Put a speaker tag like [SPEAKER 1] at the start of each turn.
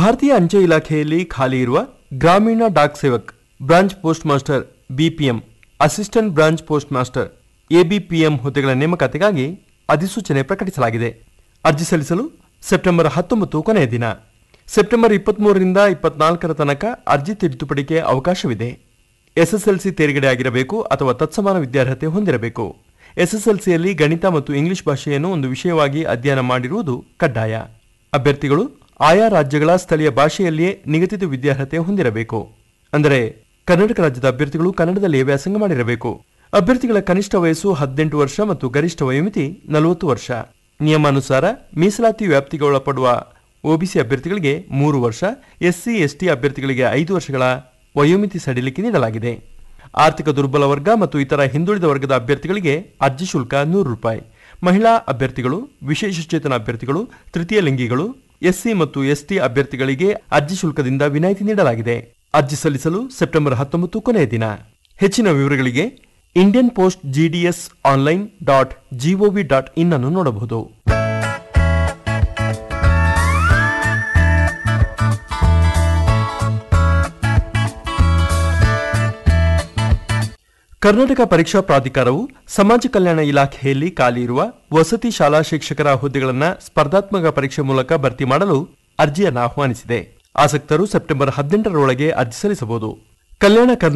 [SPEAKER 1] ಭಾರತೀಯ ಅಂಚೆ ಇಲಾಖೆಯಲ್ಲಿ ಖಾಲಿ ಇರುವ ಗ್ರಾಮೀಣ Dak Sevak branch postmaster BPM assistant branch postmaster ABPM ಹುದ್ದೆಗಳ ನೇಮಕಾತಿಗಾಗಿ ಅಧಿಸೂಚನೆ ಪ್ರಕಟಿಸಲಾಗಿದೆ ಅರ್ಜಿ ಸಲ್ಲಿಸಲು ಸೆಪ್ಟೆಂಬರ್ ಹತ್ತೊಂಬತ್ತು ಕೊನೆಯ ದಿನ ಸೆಪ್ಟೆಂಬರ್ ಇಪ್ಪತ್ಮೂರರಿಂದ ಇಪ್ಪತ್ನಾಲ್ಕರ ತನಕ ಅರ್ಜಿ ತಿದ್ದುಪಡಿಗೆ ಅವಕಾಶವಿದೆ ಎಸ್ಎಸ್ಎಲ್ಸಿ ತೇರ್ಗಡೆಯಾಗಿರಬೇಕು ಅಥವಾ ತತ್ಸಮಾನ ವಿದ್ಯಾರ್ಹತೆ ಹೊಂದಿರಬೇಕು ಎಸ್ಎಸ್ಎಲ್ಸಿಯಲ್ಲಿ ಗಣಿತ ಮತ್ತು ಇಂಗ್ಲಿಷ್ ಭಾಷೆಯನ್ನು ಒಂದು ವಿಷಯವಾಗಿ ಅಧ್ಯಯನ ಮಾಡಿರುವುದು ಕಡ್ಡಾಯ ಅಭ್ಯರ್ಥಿಗಳು ಆಯಾ ರಾಜ್ಯಗಳ ಸ್ಥಳೀಯ ಭಾಷೆಯಲ್ಲಿಯೇ ನಿಗದಿತ ವಿದ್ಯಾರ್ಹತೆ ಹೊಂದಿರಬೇಕು ಅಂದರೆ ಕರ್ನಾಟಕ ರಾಜ್ಯದ ಅಭ್ಯರ್ಥಿಗಳು ಕನ್ನಡದಲ್ಲಿಯೇ ವ್ಯಾಸಂಗ ಮಾಡಿರಬೇಕು ಅಭ್ಯರ್ಥಿಗಳ ಕನಿಷ್ಠ ವಯಸ್ಸು ಹದಿನೆಂಟು ವರ್ಷ ಮತ್ತು ಗರಿಷ್ಠ ವಯೋಮಿತಿ ನಲವತ್ತು ವರ್ಷ ನಿಯಮಾನುಸಾರ ಮೀಸಲಾತಿ ವ್ಯಾಪ್ತಿಗೆ ಒಳಪಡುವ ಒಬಿಸಿ ಅಭ್ಯರ್ಥಿಗಳಿಗೆ ಮೂರು ವರ್ಷ ಎಸ್ಸಿ ಎಸ್ಟಿ ಅಭ್ಯರ್ಥಿಗಳಿಗೆ ಐದು ವರ್ಷಗಳ ವಯೋಮಿತಿ ಸಡಿಲಿಕೆ ನೀಡಲಾಗಿದೆ ಆರ್ಥಿಕ ದುರ್ಬಲ ವರ್ಗ ಮತ್ತು ಇತರ ಹಿಂದುಳಿದ ವರ್ಗದ ಅಭ್ಯರ್ಥಿಗಳಿಗೆ ಅರ್ಜಿ ಶುಲ್ಕ ನೂರು ರೂಪಾಯಿ ಮಹಿಳಾ ಅಭ್ಯರ್ಥಿಗಳು ವಿಶೇಷಚೇತನ ಅಭ್ಯರ್ಥಿಗಳು ತೃತೀಯ ಲಿಂಗಿಗಳು ಎಸ್ಸಿ ಮತ್ತು ಎಸ್ಟಿ ಅಭ್ಯರ್ಥಿಗಳಿಗೆ ಅರ್ಜಿ ಶುಲ್ಕದಿಂದ ವಿನಾಯಿತಿ ನೀಡಲಾಗಿದೆ ಅರ್ಜಿ ಸಲ್ಲಿಸಲು ಸೆಪ್ಟೆಂಬರ್ ಹತ್ತೊಂಬತ್ತು ಕೊನೆಯ ದಿನ ಹೆಚ್ಚಿನ ವಿವರಗಳಿಗೆ Indian Post GDS online dot gov dot in ಅನ್ನು ನೋಡಬಹುದು ಕರ್ನಾಟಕ ಪರೀಕ್ಷಾ ಪ್ರಾಧಿಕಾರವು ಸಮಾಜ ಕಲ್ಯಾಣ ಇಲಾಖೆಯಲ್ಲಿ ಖಾಲಿ ಇರುವ ವಸತಿ ಶಾಲಾ ಶಿಕ್ಷಕರ ಹುದ್ದೆಗಳನ್ನು ಸ್ಪರ್ಧಾತ್ಮಕ ಪರೀಕ್ಷೆ ಮೂಲಕ ಭರ್ತಿ ಮಾಡಲು ಅರ್ಜಿಯನ್ನು ಆಹ್ವಾನಿಸಿದೆ ಆಸಕ್ತರು ಸೆಪ್ಟೆಂಬರ್ ಹದಿನೆಂಟರೊಳಗೆ ಅರ್ಜಿ ಸಲ್ಲಿಸಬಹುದು ಕಲ್ಯಾಣ ಕರ್ನಾಟಕ